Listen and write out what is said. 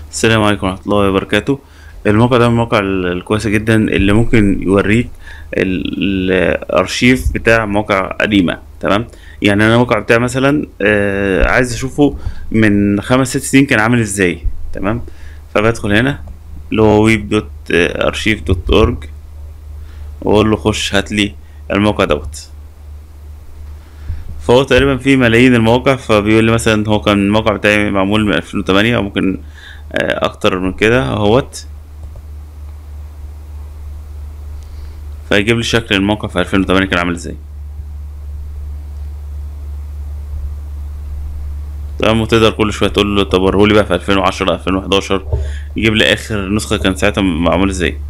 السلام عليكم ورحمة الله وبركاته الموقع ده من المواقع ال- الكويسة جدا اللي ممكن يوريك ال- الأرشيف بتاع مواقع قديمة تمام يعني أنا الموقع بتاعي مثلا آه عايز أشوفه من خمس ست سنين كان عامل إزاي تمام فبدخل هنا اللي هو ويب دوت أرشيف دوت أورج وأقول له خش هاتلي الموقع دوت فهو تقريبا فيه ملايين المواقع فبيقول لي مثلا هو كان الموقع بتاعي معمول من 2008 او ممكن آه، اكتر من كده اهوت فيجيب لي شكل الموقع في 2008 كان عامل ازاي تمام وتقدر كل شويه تقول له طب وريهولي بقى في 2010 2011 يجيب لي اخر نسخه كان ساعتها معمول ازاي